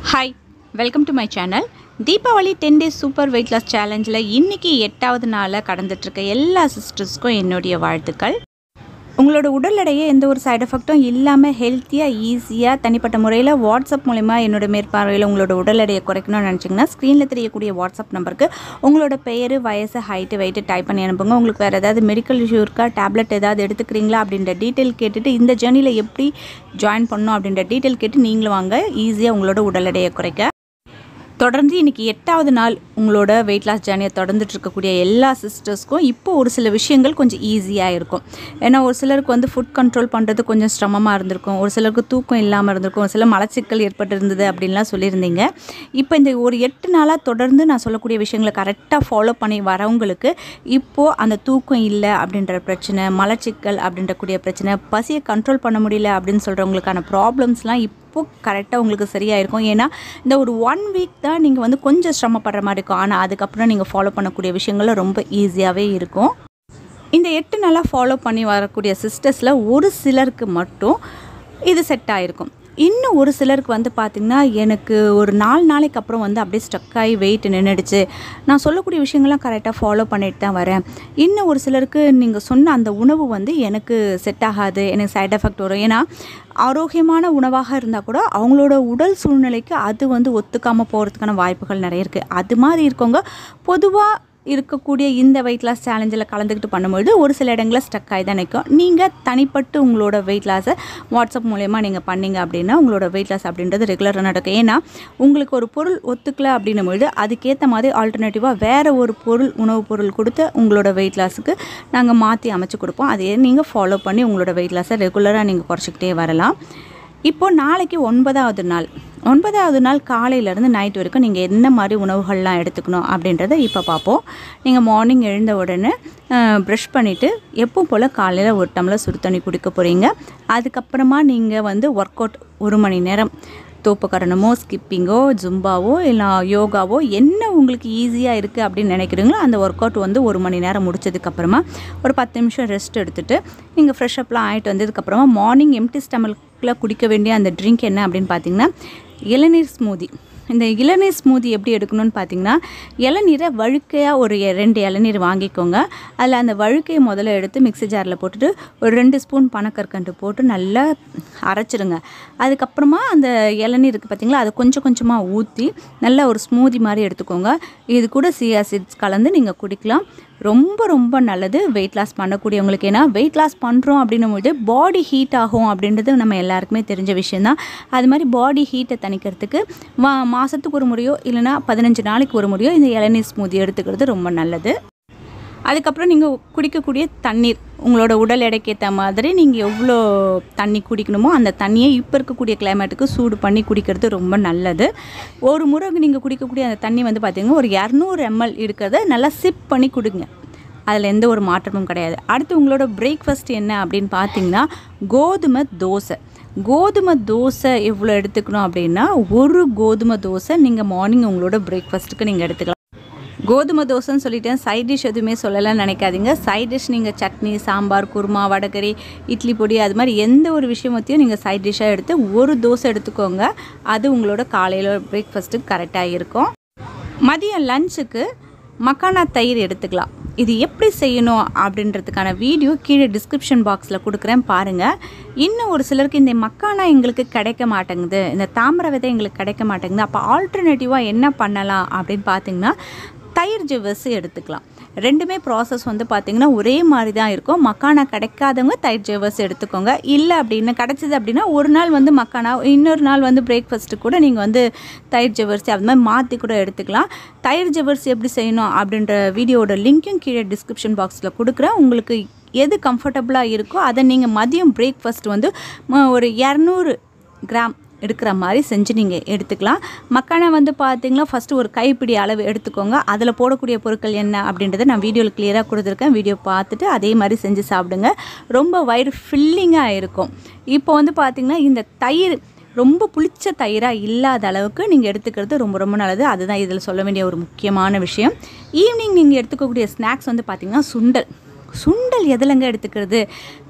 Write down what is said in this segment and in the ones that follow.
hi welcome to my channel Deepavali ten days super weight loss சேலஞ்சில் இன்றைக்கி எட்டாவது நாளாக கடந்துட்டுருக்க எல்லா சிஸ்டர்ஸ்க்கும் என்னுடைய வாழ்த்துக்கள் உங்களோட உடல் எடையை எந்த ஒரு சைடு எஃபெக்ட்டும் இல்லாமல் ஹெல்த்தியாக ஈஸியாக தனிப்பட்ட முறையில் வாட்ஸ்அப் மூலிமா என்னோட மேற்பார்வையில் உங்களோட உடல் எடையை குறைக்கணும்னு நினச்சிங்கன்னா ஸ்க்ரீனில் தெரியக்கூடிய வாட்ஸ்அப் நம்பருக்கு உங்களோட பெயர் வயசு ஹைட்டு வெயிட்டு டைப் பண்ணி அனுப்புங்க உங்களுக்கு வேறு ஏதாவது மெடிக்கல் இஷ்யூ இருக்கா டேப்லெட் ஏதாவது எடுத்துக்கிறீங்களா அப்படின்ற டீட்டெயில் கேட்டுட்டு இந்த ஜேர்னியில் எப்படி ஜாயின் பண்ணணும் அப்படின்ற டீட்டெயில் கேட்டு நீங்களும் வாங்க ஈஸியாக உங்களோட உடல் எடையை குறைக்க தொடர்ந்து இன்றைக்கி எட்டாவது நாள் உங்களோட வெயிட் லாஸ் ஜேர்னியை தொடர்ந்துட்டு இருக்கக்கூடிய எல்லா சிஸ்டர்ஸ்க்கும் இப்போ ஒரு சில விஷயங்கள் கொஞ்சம் ஈஸியாக இருக்கும் ஏன்னா ஒரு சிலருக்கு வந்து ஃபுட் கண்ட்ரோல் பண்ணுறது கொஞ்சம் சிரமமாக இருந்திருக்கும் ஒரு சிலருக்கு தூக்கம் இல்லாமல் இருந்திருக்கும் ஒரு சில மலச்சிக்கல் ஏற்பட்டிருந்தது அப்படின்லாம் சொல்லியிருந்தீங்க இப்போ இந்த ஒரு எட்டு நாளாக தொடர்ந்து நான் சொல்லக்கூடிய விஷயங்களை கரெக்டாக ஃபாலோ பண்ணி வரவங்களுக்கு இப்போது அந்த தூக்கம் இல்லை அப்படின்ற பிரச்சனை மலச்சிக்கல் அப்படின்ற கூடிய பிரச்சனை பசியை கண்ட்ரோல் பண்ண முடியல அப்படின்னு சொல்கிறவங்களுக்கான ப்ராப்ளம்ஸ்லாம் இப்போ இப்போ கரெக்டாக உங்களுக்கு சரியாக இருக்கும் ஏன்னா இந்த ஒரு ஒன் வீக் தான் நீங்கள் வந்து கொஞ்சம் சிரமப்படுற மாதிரி இருக்கும் ஆனால் அதுக்கப்புறம் நீங்கள் ஃபாலோ பண்ணக்கூடிய விஷயங்கள்லாம் ரொம்ப ஈஸியாகவே இருக்கும் இந்த எட்டு நாளாக ஃபாலோ பண்ணி வரக்கூடிய சிஸ்டர்ஸில் ஒரு சிலருக்கு மட்டும் இது செட் ஆகிருக்கும் இன்னும் ஒரு சிலருக்கு வந்து பார்த்திங்கன்னா எனக்கு ஒரு நாலு நாளைக்கு அப்புறம் வந்து அப்படியே ஸ்டக் ஆகி வெயிட் நின்றுடுச்சு நான் சொல்லக்கூடிய விஷயங்கள்லாம் கரெக்டாக ஃபாலோ பண்ணிட்டு தான் வரேன் இன்னும் ஒரு சிலருக்கு நீங்கள் சொன்ன அந்த உணவு வந்து எனக்கு செட் ஆகாது எனக்கு சைட் எஃபெக்ட் வரும் ஏன்னா ஆரோக்கியமான உணவாக இருந்தால் கூட அவங்களோட உடல் சூழ்நிலைக்கு அது வந்து ஒத்துக்காமல் போகிறதுக்கான வாய்ப்புகள் நிறைய இருக்குது அது மாதிரி இருக்கவங்க பொதுவாக இருக்கக்கூடிய இந்த வெயிட் லாஸ் சேலஞ்சில் கலந்துக்கிட்டு பண்ணும்போது ஒரு சில இடங்களில் ஸ்டக் ஆகி தான் நிற்கும் நீங்கள் தனிப்பட்டு உங்களோட வெயிட் லாஸை வாட்ஸ்அப் மூலயமா நீங்கள் பண்ணீங்க அப்படின்னா உங்களோட வெயிட் லாஸ் அப்படின்றது ரெகுலராக நடக்கும் ஏன்னா உங்களுக்கு ஒரு பொருள் ஒத்துக்கல அப்படின்னும் பொழுது அதுக்கேற்ற மாதிரி ஆல்டர்னேட்டிவாக வேறு ஒரு பொருள் உணவுப் பொருள் கொடுத்து உங்களோட வெயிட் லாஸுக்கு நாங்கள் மாற்றி அமைச்சு கொடுப்போம் அதையே நீங்கள் ஃபாலோ பண்ணி உங்களோட வெயிட் லாஸை ரெகுலராக நீங்கள் குறைச்சிக்கிட்டே வரலாம் இப்போ நாளைக்கு ஒன்பதாவது நாள் ஒன்பதாவது நாள் காலையிலேருந்து நைட் வரைக்கும் நீங்கள் என்ன மாதிரி உணவுகள்லாம் எடுத்துக்கணும் அப்படின்றத இப்போ பார்ப்போம் நீங்கள் மார்னிங் எழுந்த உடனே ப்ரஷ் பண்ணிவிட்டு எப்போ போல் காலையில் ஒரு டம்ளர் சுடு தண்ணி குடிக்க போகிறீங்க அதுக்கப்புறமா நீங்கள் வந்து ஒர்க் அவுட் ஒரு மணி நேரம் தோப்புக்கரணமோ ஸ்கிப்பிங்கோ ஜும்பாவோ இல்லை யோகாவோ என்ன உங்களுக்கு ஈஸியாக இருக்குது அப்படின்னு நினைக்கிறீங்களோ அந்த ஒர்க் அவுட் வந்து ஒரு மணி நேரம் முடிச்சதுக்கப்புறமா ஒரு பத்து நிமிஷம் ரெஸ்ட் எடுத்துகிட்டு நீங்கள் ஃப்ரெஷ் அப்லாம் ஆகிட்டு வந்ததுக்கப்புறமா மார்னிங் எம்டி ஸ்டமக்கில் குடிக்க வேண்டிய அந்த ட்ரிங்க் என்ன அப்படின்னு பார்த்தீங்கன்னா இளநீர் ஸ்மூதி இந்த இளநீர் ஸ்மூதி எப்படி எடுக்கணும்னு பார்த்தீங்கன்னா இளநீரை வழுக்கையாக ஒரு எ- ரெண்டு இளநீர் வாங்கிக்கோங்க அதில் அந்த வழுக்கையை முதல்ல எடுத்து மிக்ஸி ஜாரில் போட்டுட்டு ஒரு ரெண்டு ஸ்பூன் பனக்கற்கண்டு போட்டு நல்லா அரைச்சிடுங்க அதுக்கப்புறமா அந்த இளநீருக்கு பார்த்தீங்களா அதை கொஞ்சம் கொஞ்சமாக ஊற்றி நல்லா ஒரு ஸ்மூதி மாதிரி எடுத்துக்கோங்க இது கூட சியா சீட்ஸ் கலந்து நீங்கள் குடிக்கலாம் ரொம்ப ரொம்ப நல்லது வெயிட் லாஸ் பண்ணக்கூடியவங்களுக்கு ஏன்னா வெயிட் லாஸ் பண்ணுறோம் அப்படின்னும் போது பாடி ஹீட் ஆகும் அப்படின்றது நம்ம எல்லாருக்குமே தெரிஞ்ச விஷயந்தான் அது மாதிரி பாடி ஹீட்டை தணிக்கிறதுக்கு மா மாதத்துக்கு ஒரு முறையோ இல்லைன்னா பதினஞ்சு நாளைக்கு ஒரு முறையோ இந்த இளநீர் ஸ்மூதி எடுத்துக்கிறது ரொம்ப நல்லது அதுக்கப்புறம் நீங்கள் குடிக்கக்கூடிய தண்ணீர் உங்களோட உடல் எடைக்கு ஏற்ற மாதிரி நீங்கள் எவ்வளோ தண்ணி குடிக்கணுமோ அந்த தண்ணியை இப்போ இருக்கக்கூடிய கிளைமேட்டுக்கு சூடு பண்ணி குடிக்கிறது ரொம்ப நல்லது ஒரு முறை நீங்கள் குடிக்கக்கூடிய அந்த தண்ணி வந்து பார்த்திங்கன்னா ஒரு இரநூறு எம்எல் இருக்கிறத நல்லா சிப் பண்ணி குடிங்க அதில் எந்த ஒரு மாற்றமும் கிடையாது அடுத்து உங்களோட பிரேக்ஃபாஸ்ட் என்ன அப்படின்னு பார்த்தீங்கன்னா கோதுமை தோசை கோதுமை தோசை எவ்வளோ எடுத்துக்கணும் அப்படின்னா ஒரு கோதுமை தோசை நீங்கள் மார்னிங் உங்களோட பிரேக்ஃபாஸ்ட்டுக்கு நீங்கள் எடுத்துக்கலாம் கோதுமை தோசைன்னு சொல்லிட்டேன் சைட் டிஷ் எதுவுமே சொல்லலைன்னு நினைக்காதீங்க சைட் டிஷ் நீங்கள் சட்னி சாம்பார் குருமா வடகறி இட்லி பொடி அது மாதிரி எந்த ஒரு விஷயமத்தையும் நீங்கள் சைட் டிஷ்ஷாக எடுத்து ஒரு தோசை எடுத்துக்கோங்க அது உங்களோட காலையில் பிரேக்ஃபாஸ்ட்டுக்கு கரெக்டாக இருக்கும் மதியம் லஞ்சுக்கு மக்கானா தயிர் எடுத்துக்கலாம் இது எப்படி செய்யணும் அப்படின்றதுக்கான வீடியோ கீழே டிஸ்கிரிப்ஷன் பாக்ஸில் கொடுக்குறேன் பாருங்கள் இன்னும் ஒரு சிலருக்கு இந்த மக்கானா எங்களுக்கு கிடைக்க மாட்டேங்குது இந்த தாமரை விதை எங்களுக்கு கிடைக்க மாட்டேங்குது அப்போ ஆல்டர்னேட்டிவாக என்ன பண்ணலாம் அப்படின்னு பார்த்தீங்கன்னா தயிர் ஜிவஸ் எடுத்துக்கலாம் ரெண்டுமே ப்ராசஸ் வந்து பார்த்திங்கன்னா ஒரே மாதிரி தான் இருக்கும் மக்கானா கிடைக்காதவங்க தயிர் ஜெவர்ஸ் எடுத்துக்கோங்க இல்லை அப்படின்னு கிடச்சிது அப்படின்னா ஒரு நாள் வந்து மக்கானா இன்னொரு நாள் வந்து பிரேக்ஃபாஸ்ட்டு கூட நீங்கள் வந்து தயிர் ஜெவர்சி அது மாதிரி மாற்றி கூட எடுத்துக்கலாம் தயிர் ஜெவர்சி எப்படி செய்யணும் அப்படின்ற வீடியோட லிங்க்கும் கீழே டிஸ்கிரிப்ஷன் பாக்ஸில் கொடுக்குறேன் உங்களுக்கு எது கம்ஃபர்டபுளாக இருக்கோ அதை நீங்கள் மதியம் பிரேக்ஃபாஸ்ட் வந்து ம- ஒரு இரநூறு கிராம் எடுக்கிற மாதிரி செஞ்சு நீங்கள் எடுத்துக்கலாம் மக்கானை வந்து பார்த்தீங்கன்னா ஃபஸ்ட்டு ஒரு கைப்பிடி அளவு எடுத்துக்கோங்க அதில் போடக்கூடிய பொருட்கள் என்ன அப்படின்றத நான் வீடியோவில் கிளியராக கொடுத்துருக்கேன் வீடியோ பார்த்துட்டு அதே மாதிரி செஞ்சு சாப்பிடுங்க ரொம்ப வயிறு ஃபில்லிங்காக இருக்கும் இப்போ வந்து பார்த்திங்கன்னா இந்த தயிர் ரொம்ப புளிச்ச தயிராக இல்லாத அளவுக்கு நீங்கள் எடுத்துக்கிறது ரொம்ப ரொம்ப நல்லது அதுதான் இதில் சொல்ல வேண்டிய ஒரு முக்கியமான விஷயம் ஈவினிங் நீங்கள் எடுத்துக்கக்கூடிய ஸ்நாக்ஸ் வந்து பார்த்திங்கன்னா சுண்டல் சுண்டல் எதுலங்க எடுத்துக்கிறது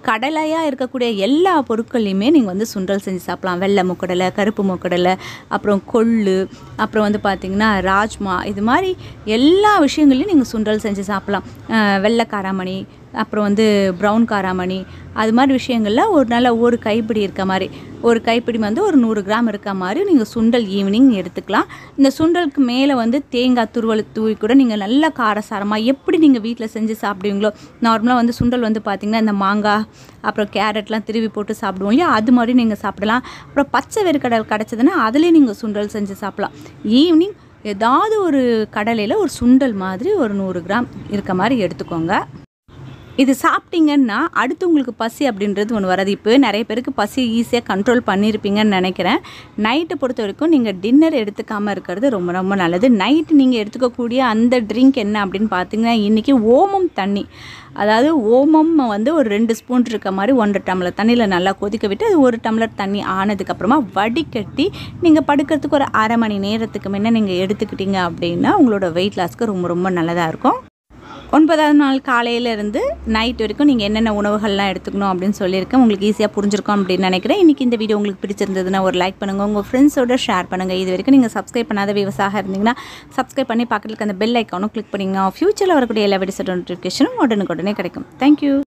கடலையாக இருக்கக்கூடிய எல்லா பொருட்களையுமே நீங்கள் வந்து சுண்டல் செஞ்சு சாப்பிடலாம் வெள்ளை முக்கடலை கருப்பு முக்கடலை அப்புறம் கொள்ளு அப்புறம் வந்து பார்த்திங்கன்னா ராஜ்மா இது மாதிரி எல்லா விஷயங்களையும் நீங்கள் சுண்டல் செஞ்சு சாப்பிடலாம் அஹ் வெள்ளை காராமணி அப்புறம் வந்து ப்ரௌன் காராமணி அது மாதிரி விஷயங்களில் ஒரு நல்ல ஒரு கைப்பிடி இருக்க மாதிரி ஒரு கைப்பிடி வந்து ஒரு நூறு கிராம் இருக்க மாதிரி நீங்கள் சுண்டல் ஈவினிங் எடுத்துக்கலாம் இந்த சுண்டலுக்கு மேலே வந்து தேங்காய் துருவல் தூவி கூட நீங்கள் நல்லா காரசாரமாக எப்படி நீங்கள் வீட்டில் செஞ்சு சாப்பிடுவீங்களோ நார்மலாக வந்து சுண்டல் வந்து பார்த்திங்கன்னா இந்த மாங்காய் அப்புறம் கேரட்லாம் திருவி போட்டு சாப்பிடுவோம் இல்லையா அது மாதிரி நீங்கள் சாப்பிடலாம் அப்புறம் பச்சை வேர்க்கடல் கிடச்சதுன்னா அதுலேயும் நீங்கள் சுண்டல் செஞ்சு சாப்பிடலாம் ஈவினிங் ஏதாவது ஒரு கடலையில் ஒரு சுண்டல் மாதிரி ஒரு நூறு கிராம் இருக்க மாதிரி எடுத்துக்கோங்க இது சாப்பிட்டீங்கன்னா அடுத்து உங்களுக்கு பசி அப்படின்றது ஒன்று வராது இப்போ நிறைய பேருக்கு பசி ஈஸியாக கண்ட்ரோல் பண்ணியிருப்பீங்கன்னு நினைக்கிறேன் நைட்டை பொறுத்த வரைக்கும் நீங்கள் டின்னர் எடுத்துக்காமல் இருக்கிறது ரொம்ப ரொம்ப நல்லது நைட்டு நீங்கள் எடுத்துக்கக்கூடிய அந்த ட்ரிங்க் என்ன அப்படின்னு பார்த்தீங்கன்னா இன்றைக்கி ஓமம் தண்ணி அதாவது ஓமம் வந்து ஒரு ரெண்டு ஸ்பூன் இருக்க மாதிரி ஒன்றரை டம்ளர் தண்ணியில் நல்லா கொதிக்க விட்டு அது ஒரு டம்ளர் தண்ணி ஆனதுக்கப்புறமா வடிகட்டி நீங்கள் படுக்கிறதுக்கு ஒரு அரை மணி நேரத்துக்கு முன்னே நீங்கள் எடுத்துக்கிட்டீங்க அப்படின்னா உங்களோட வெயிட் லாஸ்க்கு ரொம்ப ரொம்ப நல்லதாக இருக்கும் ஒன்பதாவது நாள் காலையிலேருந்து நைட் வரைக்கும் நீங்கள் என்னென்ன உணவுகள்லாம் எடுத்துக்கணும் அப்படின்னு சொல்லியிருக்கேன் உங்களுக்கு ஈஸியாக புரிஞ்சிருக்கும் அப்படின்னு நினைக்கிறேன் இன்றைக்கி இந்த வீடியோ உங்களுக்கு பிடிச்சிருந்ததுன்னா ஒரு லைக் பண்ணுங்கள் உங்கள் ஃப்ரெண்ட்ஸோட ஷேர் பண்ணுங்கள் இது வரைக்கும் நீங்கள் சப்ஸ்கிரைப் பண்ணாத விவசாயம் இருந்தீங்கன்னா சப்ஸ்கிரைப் பண்ணி பக்கத்தில் இருக்க அந்த பெல் ஐக்கானும் கிளிக் பண்ணிங்கன்னா ஃப்யூச்சரில் வரக்கூடிய எல்லா வீடியோஸோட நோட்டிஃபிகேஷனும் உடனுக்குடனே கிடைக்கும் தேங்க்யூ